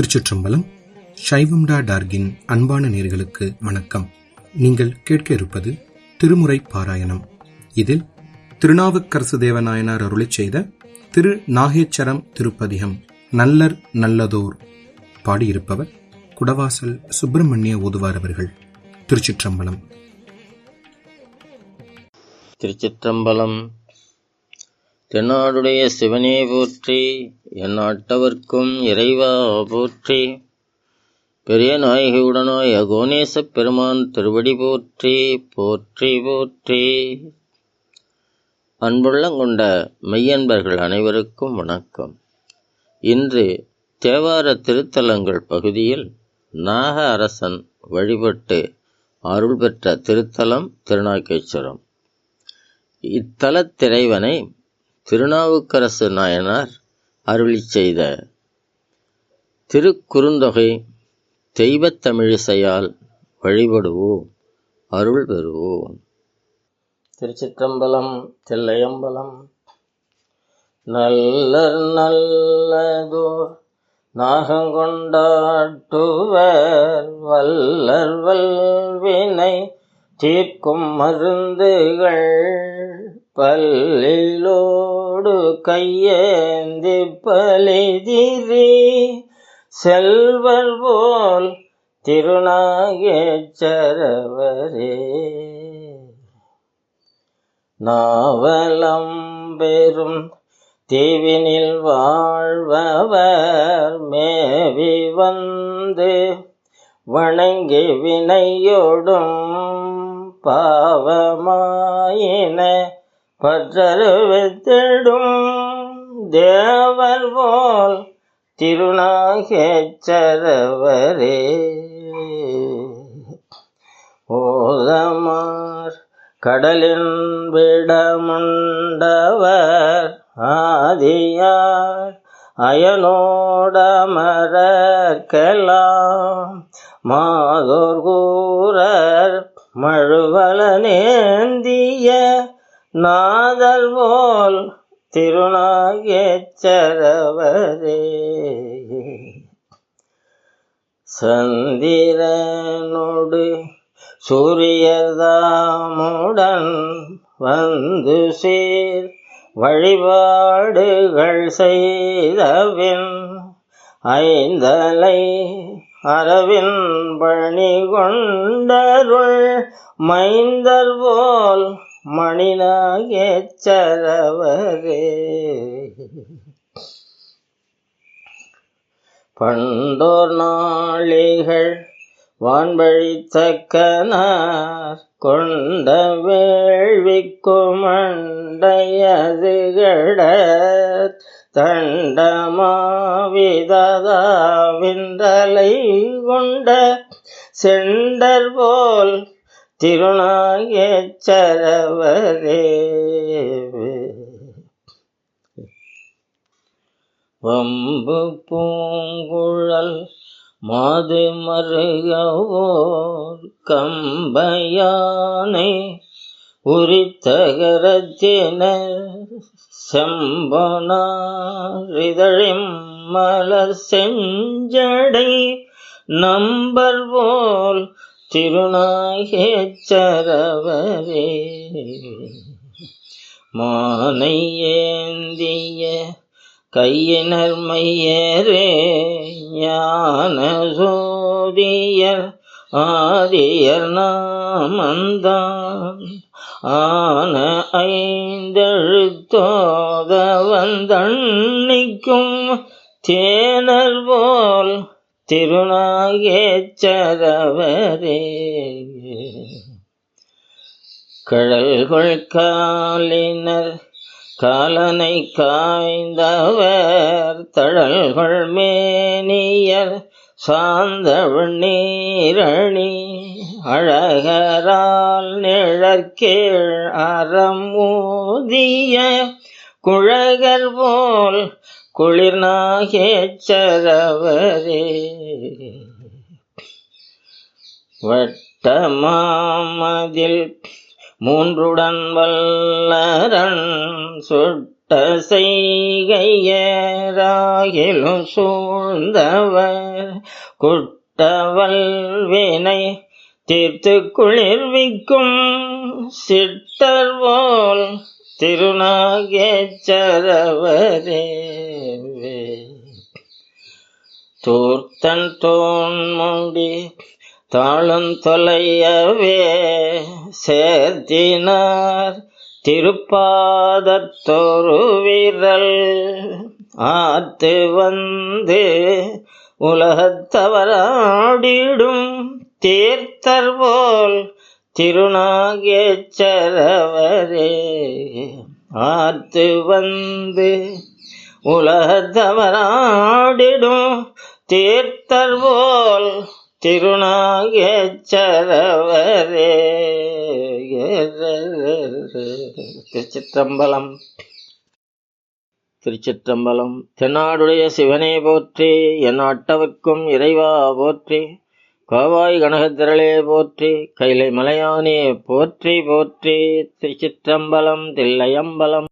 திருச்சிற்றம்பலம் சைவம்டா டார்கின் அன்பான நேர்களுக்கு வணக்கம் நீங்கள் கேட்க இருப்பது திருமுறை பாராயணம் இதில் திருநாவுக்கரசு தேவநாயனார் அருளிச் செய்த திரு நாகேச்சரம் திருப்பதிகம் நல்லர் நல்லதோர் பாடியிருப்பவர் குடவாசல் சுப்பிரமணிய ஓதுவார் அவர்கள் திருச்சிற்றம்பலம் திருச்சிற்றம்பலம் தென்னாடுடைய சிவனே போற்றி எந்நாட்டவர்க்கும் இறைவா போற்றி பெரிய நாயகியுடனாய் அகோணேசப் பெருமான் திருவடி போற்றி போற்றி போற்றி அன்புள்ளங்கொண்ட மெய்யன்பர்கள் அனைவருக்கும் வணக்கம் இன்று தேவார திருத்தலங்கள் பகுதியில் நாக அரசன் வழிபட்டு அருள் பெற்ற திருத்தலம் திருநாக்கேஸ்வரம் இத்தலத்திறைவனை திருநாவுக்கரசு நாயனார் அருளி செய்த திருக்குறுந்தொகை தெய்வத் தமிழிசையால் வழிபடுவோம் அருள் பெறுவோம் திருச்சிற்றம்பலம் தில்லையம்பலம் நல்லர் நல்லதோர் நாகங்கொண்டாட்டுவர் வல்லர் வல்வினை தீர்க்கும் மருந்துகள் பல்லிலோடு கையேந்தி பலிதிரி செல்வர் போல் திருநாகேச்சரவரே நாவலம் பெரும் தீவினில் வாழ்பவர் மேவி வந்து வணங்கி வினையோடும் பாவமாயின பற்றறுவித்திடும் தேவர் போல் திருநாகேச்சரவரே ஓதமார் கடலின் விடமுண்டவர் ஆதியார் அயனோடமரர்க்கெல்லாம் மாதோர் கூரர் மழுவலனேந்திய நாதல் போல் திருநாகேச்சரவரே சந்திரனோடு சூரியதாமுடன் வந்து சீர் வழிபாடுகள் செய்தவின் ஐந்தலை அரவின் பணி கொண்டருள் மைந்தர் போல் மணிநாகேச்சரவரே பண்டோர் நாளிகள் வான்பழித்தக்கனார் கொண்ட வேள்விக்குமண்டையதுகட தண்டமாவிததாவின்றலை கொண்ட செண்டர் போல் திருநாகேச்சரவரே வம்பு பூங்குழல் மாது மருகவோர் கம்பயானை உரித்தகரத்தினர் செம்பனாரிதழிம் மலர் செஞ்சடை நம்பர் போல் திருநாகேச்சரவரே மானை ஏந்திய கையினர் மையரே ஞான சோதியர் ஆதியர் நாமந்தான் ஆன ஐந்தெழுத்தோத வந்தண்ணிக்கும் தேனர் போல் திருநாகேச்சரவரே கடல்கள் காலினர் காலனை காய்ந்தவர் தழல்கள் மேனியர் சாந்தவள் நீரணி அழகரால் நிழற்கீழ் அறம் ஊதிய குழகர் போல் குளிர்நாகேச்சரவரே வட்டமாமதில் மூன்றுடன் வல்லரன் சுட்ட செய்கையராகிலும் சூழ்ந்தவர் குட்டவல் வினை தீர்த்து குளிர்விக்கும் சிட்டர் போல் திருநாகேச்சரவரே தூர்த்தன் தோன்முடி தாளும் தொலையவே சேர்த்தினார் திருப்பாதத்தொரு விரல் ஆத்து வந்து உலகத்தவராடிடும் தீர்த்தர் போல் திருநாகேச்சரவரே ஆத்து வந்து உலகத்தவராடிடும் தீர்த்தர் போல் திருநாகேச்சரவரே திருச்சிற்றம்பலம் திருச்சிற்றம்பலம் தென்னாடுடைய சிவனே போற்றி என் அட்டவர்க்கும் இறைவா போற்றி கோவாய் கனகத்திரளே போற்றி கைலை மலையானே போற்றி போற்றி திருச்சிற்றம்பலம் தில்லையம்பலம்